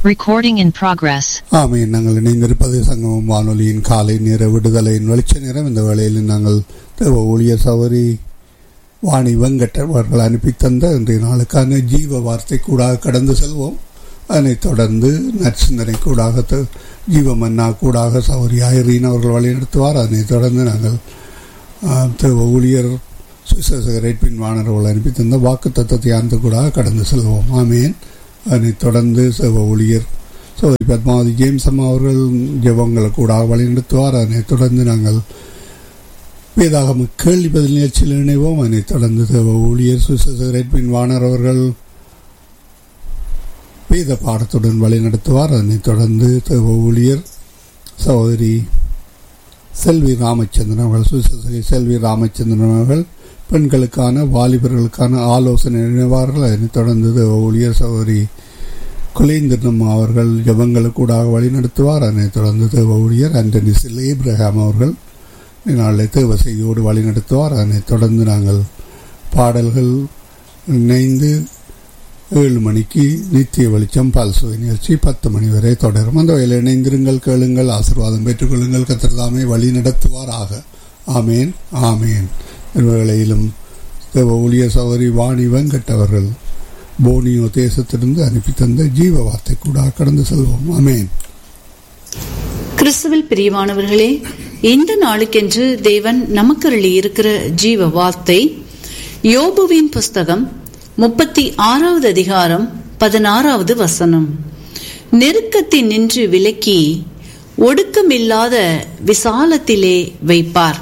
Recording in progress. ஆமீன் நாங்கள் இணைந்திருப்பது சங்கமம் வானொலியின் காலை நேர விடுதலையின் வெளிச்ச நேரம் இந்த வேளையில் நாங்கள் தேவ ஊழியர் சவரி வாணி வெங்கட் அவர்கள் அனுப்பி தந்த இன்றைய நாளுக்கான ஜீவ வார்த்தை கூடாக கடந்து செல்வோம் அதனைத் தொடர்ந்து நற்சிந்தனை கூடாக த- ஜீவ மன்னா கூடாக சௌரி ஐரீன் அவர்கள் வழிநடத்துவார் அதனைத் தொடர்ந்து நாங்கள் ஆ, தேவ ஊழியர் சுவிசேஷகர் பின் வாணர்கள் அனுப்பி தந்த வாக்கு தத்துவத்தை அந்த கூடாக கடந்து செல்வோம் ஆமேன் அதனைத் தொடர்ந்து சேவ ஊழியர் சௌரி பத்மாவதி ஜேம்ஸ் அம்மா அவர்கள் ஜெபங்களை கூட வழிநடத்துவார் அதனைத் தொடர்ந்து நாங்கள் வேதாகம கேள்வி பதில் நிகழ்ச்சியில் இணைவோம் அதனைத் தொடர்ந்து தேவ ஊழியர் சுவிசேஷகர் பின் வாணர் அவர்கள் வேத பாடத்துடன் வழிநடத்துவார் அதனைத் தொடர்ந்து தேவ ஊழியர் சகோதரி செல்வி ராமச்சந்திரன் அவர்கள் சுவிசேஷகி செல்வி ராமச்சந்திரன் அவர்கள் பெண்களுக்கான வாலிபர்களுக்கான ஆலோசனை இணைவார்கள் அதனைத் தொடர்ந்து தேவ ஊழியர் சகோதரி குலேந்திரன் அவர்கள் ஜபங்களுக்கூடாக வழிநடத்துவார் அதனைத் தொடர்ந்து தேவ ஊழியர் ஆண்டனி சில் ஏப்ரஹாம் அவர்கள் நாளில் தேவ செய்தியோடு வழிநடத்துவார் அதனைத் தொடர்ந்து நாங்கள் பாடல்கள் இணைந்து ஏழு மணிக்கு நித்திய வெளிச்சம் பல்சுவை நிகழ்ச்சி பத்து மணி வரை தொடரும் அந்த வகையில் இணைந்திருங்கள் கேளுங்கள் ஆசீர்வாதம் பெற்றுக்கொள்ளுங்கள் கத்திரதாமே வழி நடத்துவாராக ஆமேன் ஆமேன் வேளையிலும் தேவ ஊழியர் சௌரி வாணி வெங்கட் அவர்கள் போனியோ தேசத்திலிருந்து அனுப்பி தந்த ஜீவ வார்த்தை கூட கடந்து செல்வோம் ஆமேன் கிறிஸ்துவில் பிரியமானவர்களே இந்த நாளுக்கென்று தேவன் நமக்கருளி இருக்கிற ஜீவ வார்த்தை யோபுவின் புஸ்தகம் முப்பத்தி ஆறாவது அதிகாரம் பதினாறாவது வசனம் நெருக்கத்தில் நின்று விலக்கி ஒடுக்கமில்லாத விசாலத்திலே வைப்பார்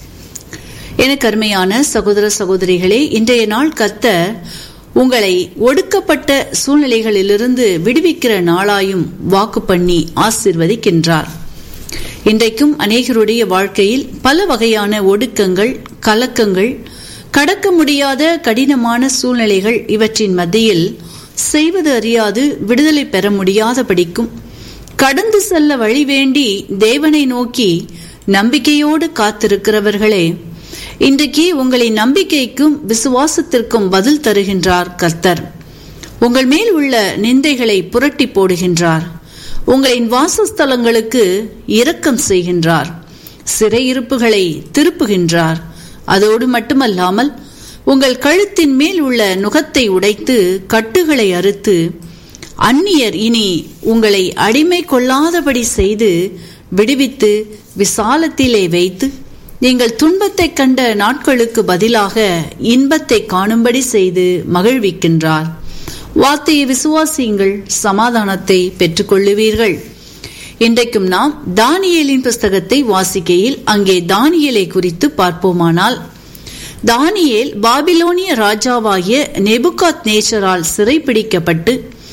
எனக்கு அருமையான சகோதர சகோதரிகளே இன்றைய நாள் கத்த உங்களை ஒடுக்கப்பட்ட சூழ்நிலைகளிலிருந்து விடுவிக்கிற நாளாயும் வாக்கு பண்ணி ஆசிர்வதிக்கின்றார் இன்றைக்கும் அநேகருடைய வாழ்க்கையில் பல வகையான ஒடுக்கங்கள் கலக்கங்கள் கடக்க முடியாத கடினமான சூழ்நிலைகள் இவற்றின் மத்தியில் செய்வது அறியாது விடுதலை பெற முடியாத படிக்கும் கடந்து செல்ல வழி வேண்டி தேவனை நோக்கி நம்பிக்கையோடு காத்திருக்கிறவர்களே இன்றைக்கு உங்களின் நம்பிக்கைக்கும் விசுவாசத்திற்கும் பதில் தருகின்றார் கர்த்தர் உங்கள் மேல் உள்ள நிந்தைகளை புரட்டி போடுகின்றார் உங்களின் வாசஸ்தலங்களுக்கு இரக்கம் செய்கின்றார் சிறையிருப்புகளை திருப்புகின்றார் அதோடு மட்டுமல்லாமல் உங்கள் கழுத்தின் மேல் உள்ள நுகத்தை உடைத்து கட்டுகளை அறுத்து அந்நியர் இனி உங்களை அடிமை கொள்ளாதபடி செய்து விடுவித்து விசாலத்திலே வைத்து நீங்கள் துன்பத்தை கண்ட நாட்களுக்கு பதிலாக இன்பத்தை காணும்படி செய்து மகிழ்விக்கின்றார் வார்த்தையை விசுவாசியுங்கள் சமாதானத்தை பெற்றுக்கொள்ளுவீர்கள் இன்றைக்கும் நாம் தானியேலின் புஸ்தகத்தை வாசிக்கையில் அங்கே தானியேலை குறித்து பார்ப்போமானால் தானியேல் பாபிலோனிய ராஜாவாகிய நெபுகாத் நேச்சரால் சிறைப்பிடிக்கப்பட்டு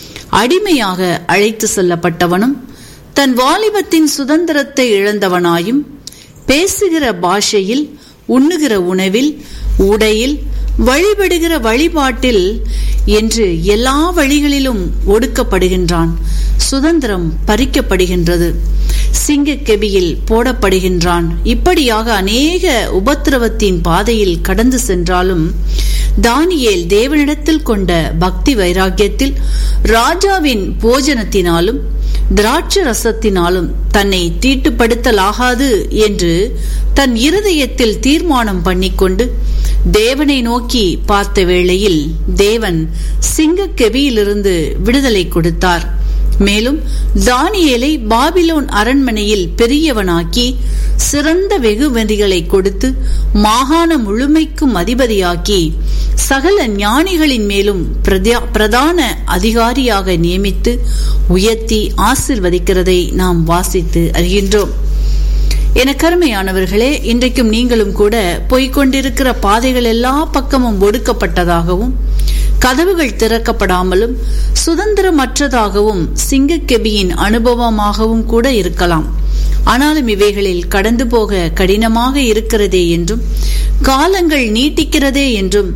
அடிமையாக அழைத்து செல்லப்பட்டவனும் தன் வாலிபத்தின் சுதந்திரத்தை இழந்தவனாயும் பேசுகிற பாஷையில் உண்ணுகிற உணவில் உடையில் வழிபடுகிற வழிபாட்டில் என்று எல்லா வழிகளிலும் ஒடுக்கப்படுகின்றான் சுதந்திரம் பறிக்கப்படுகின்றது சிங்கக்கெபியில் போடப்படுகின்றான் இப்படியாக அநேக உபத்திரவத்தின் பாதையில் கடந்து சென்றாலும் தானியேல் தேவனிடத்தில் கொண்ட பக்தி வைராக்கியத்தில் ராஜாவின் போஜனத்தினாலும் திராட்ச ரசத்தினாலும் தன்னை தீட்டுப்படுத்தலாகாது என்று தன் இருதயத்தில் தீர்மானம் பண்ணிக்கொண்டு தேவனை நோக்கி பார்த்த வேளையில் தேவன் சிங்கக்கெவியிலிருந்து விடுதலை கொடுத்தார் மேலும் தானியேலை பாபிலோன் அரண்மனையில் பெரியவனாக்கி சிறந்த வெகுமதிகளை கொடுத்து மாகாணம் முழுமைக்கும் அதிபதியாக்கி சகல ஞானிகளின் மேலும் பிரதா- பிரதான அதிகாரியாக நியமித்து உயர்த்தி ஆசிர்வதிக்கிறதை நாம் வாசித்து அறிகின்றோம் என கருமையானவர்களே இன்றைக்கும் நீங்களும் கூட போய்க்கொண்டிருக்கிற பாதைகள் எல்லா பக்கமும் ஒடுக்கப்பட்டதாகவும் கதவுகள் திறக்கப்படாமலும் சுதந்திரமற்றதாகவும் சிங்கக்கெபியின் அனுபவமாகவும் கூட இருக்கலாம் ஆனாலும் இவைகளில் கடந்து போக கடினமாக இருக்கிறதே என்றும் காலங்கள் நீட்டிக்கிறதே என்றும்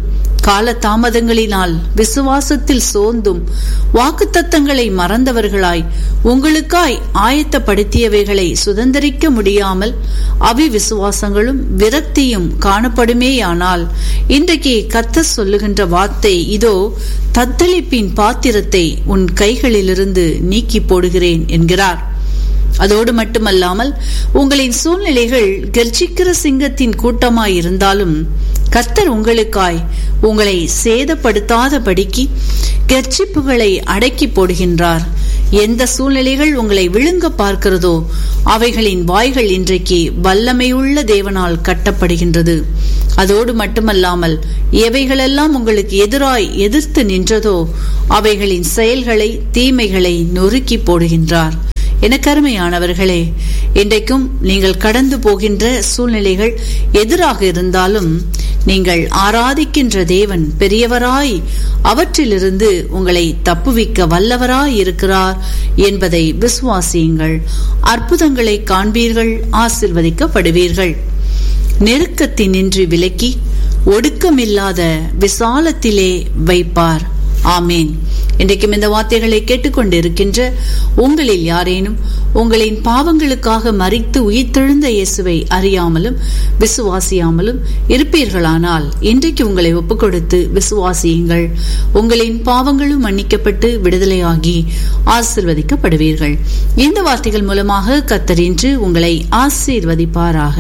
கால தாமதங்களினால் விசுவாசத்தில் சோர்ந்தும் வாக்குத்தத்தங்களை மறந்தவர்களாய் உங்களுக்காய் ஆயத்தப்படுத்தியவைகளை சுதந்திரிக்க முடியாமல் அவிவிசுவாசங்களும் விரக்தியும் காணப்படுமேயானால் இன்றைக்கு கத்த சொல்லுகின்ற வார்த்தை இதோ தத்தளிப்பின் பாத்திரத்தை உன் கைகளிலிருந்து நீக்கி போடுகிறேன் என்கிறார் அதோடு மட்டுமல்லாமல் உங்களின் சூழ்நிலைகள் கர்ஜிக்கிற சிங்கத்தின் கூட்டமாய் இருந்தாலும் கர்த்தர் உங்களுக்காய் உங்களை சேதப்படுத்தாதபடிக்கு கர்ச்சிப்புகளை அடக்கி போடுகின்றார் எந்த சூழ்நிலைகள் உங்களை விழுங்க பார்க்கிறதோ அவைகளின் வாய்கள் இன்றைக்கு வல்லமையுள்ள தேவனால் கட்டப்படுகின்றது அதோடு மட்டுமல்லாமல் எவைகளெல்லாம் உங்களுக்கு எதிராய் எதிர்த்து நின்றதோ அவைகளின் செயல்களை தீமைகளை நொறுக்கி போடுகின்றார் எனக்கருமையானவர்களே இன்றைக்கும் நீங்கள் கடந்து போகின்ற சூழ்நிலைகள் எதிராக இருந்தாலும் நீங்கள் ஆராதிக்கின்ற தேவன் பெரியவராய் அவற்றிலிருந்து உங்களை தப்புவிக்க வல்லவராய் இருக்கிறார் என்பதை விசுவாசியுங்கள் அற்புதங்களை காண்பீர்கள் ஆசிர்வதிக்கப்படுவீர்கள் நெருக்கத்தினின்றி விலக்கி ஒடுக்கமில்லாத விசாலத்திலே வைப்பார் ஆமேன் இன்றைக்கும் இந்த வார்த்தைகளை கேட்டுக்கொண்டிருக்கின்ற உங்களில் யாரேனும் உங்களின் பாவங்களுக்காக மறித்து உயிர்த்தெழுந்த இயேசுவை அறியாமலும் விசுவாசியாமலும் இருப்பீர்களானால் இன்றைக்கு உங்களை ஒப்புக்கொடுத்து விசுவாசியுங்கள் உங்களின் பாவங்களும் மன்னிக்கப்பட்டு விடுதலையாகி ஆசிர்வதிக்கப்படுவீர்கள் இந்த வார்த்தைகள் மூலமாக கத்தரின்று உங்களை ஆசீர்வதிப்பாராக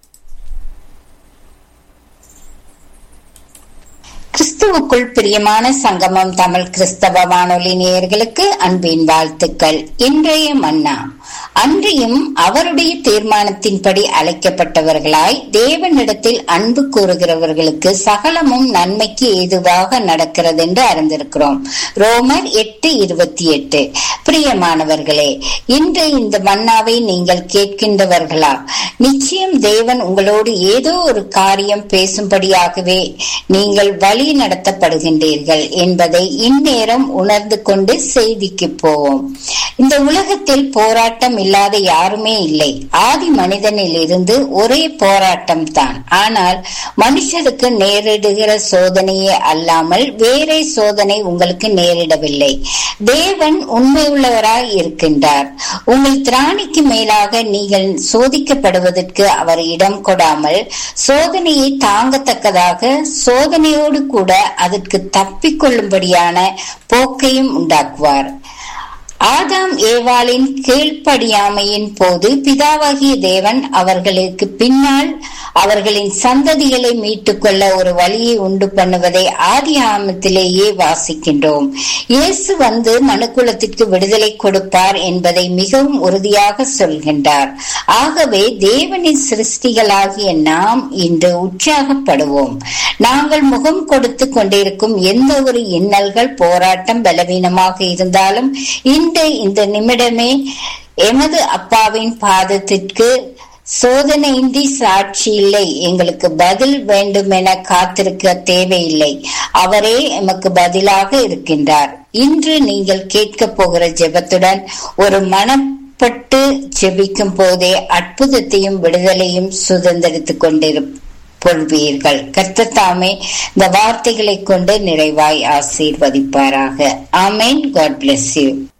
கிறிஸ்துவுக்குள் பிரியமான சங்கமம் தமிழ் கிறிஸ்தவ வானொலி நேயர்களுக்கு அன்பின் வாழ்த்துக்கள் இன்றைய மன்னா அன்றியும் அவருடைய தீர்மானத்தின்படி அழைக்கப்பட்டவர்களாய் தேவனிடத்தில் அன்பு கூறுகிறவர்களுக்கு சகலமும் நன்மைக்கு ஏதுவாக நடக்கிறது என்று அறிந்திருக்கிறோம் ரோமர் எட்டு இருபத்தி எட்டு பிரியமானவர்களே இன்று இந்த மன்னாவை நீங்கள் கேட்கின்றவர்களா நிச்சயம் தேவன் உங்களோடு ஏதோ ஒரு காரியம் பேசும்படியாகவே நீங்கள் வழி நடத்தப்படுகின்றீர்கள் என்பதை இந்நேரம் உணர்ந்து கொண்டு செய்திக்கு போவோம் இந்த உலகத்தில் போராட்டம் இல்லாத யாருமே இல்லை ஆதி மனிதனில் இருந்து ஒரே போராட்டம் தான் ஆனால் மனுஷருக்கு நேரிடுகிற சோதனையே அல்லாமல் வேறே சோதனை உங்களுக்கு நேரிடவில்லை தேவன் உண்மை உள்ளவராய் இருக்கின்றார் உங்கள் திராணிக்கு மேலாக நீங்கள் சோதிக்கப்படுவதற்கு அவர் இடம் கொடாமல் சோதனையை தாங்கத்தக்கதாக சோதனையோடு கூட அதற்கு தப்பிக்கொள்ளும்படியான போக்கையும் உண்டாக்குவார் ஆதாம் ஏவாளின் கீழ்ப்படியாமையின் போது பிதாவாகிய தேவன் அவர்களுக்கு பின்னால் அவர்களின் சந்ததிகளை மீட்டுக் கொள்ள ஒரு வழியை உண்டு பண்ணுவதை ஆதி ஆமத்திலேயே வாசிக்கின்றோம் இயேசு வந்து மனுக்குலத்திற்கு விடுதலை கொடுப்பார் என்பதை மிகவும் உறுதியாக சொல்கின்றார் ஆகவே தேவனின் சிருஷ்டிகளாகிய நாம் இன்று உற்சாகப்படுவோம் நாங்கள் முகம் கொடுத்து கொண்டிருக்கும் எந்த ஒரு இன்னல்கள் போராட்டம் பலவீனமாக இருந்தாலும் இன்று இந்த நிமிடமே எமது அப்பாவின் பாதத்திற்கு சோதனையின்றி சாட்சி இல்லை எங்களுக்கு பதில் வேண்டும் என காத்திருக்க தேவையில்லை அவரே எமக்கு பதிலாக இருக்கின்றார் இன்று நீங்கள் கேட்க போகிற ஜெபத்துடன் ஒரு மனப்பட்டு ஜெபிக்கும் போதே அற்புதத்தையும் விடுதலையும் சுதந்திரித்துக் கொண்டிருப்ப கொள்வீர்கள் கர்த்தத்தாமே இந்த வார்த்தைகளை கொண்டு நிறைவாய் ஆசீர்வதிப்பாராக ஆமேன் காட் பிளஸ் யூ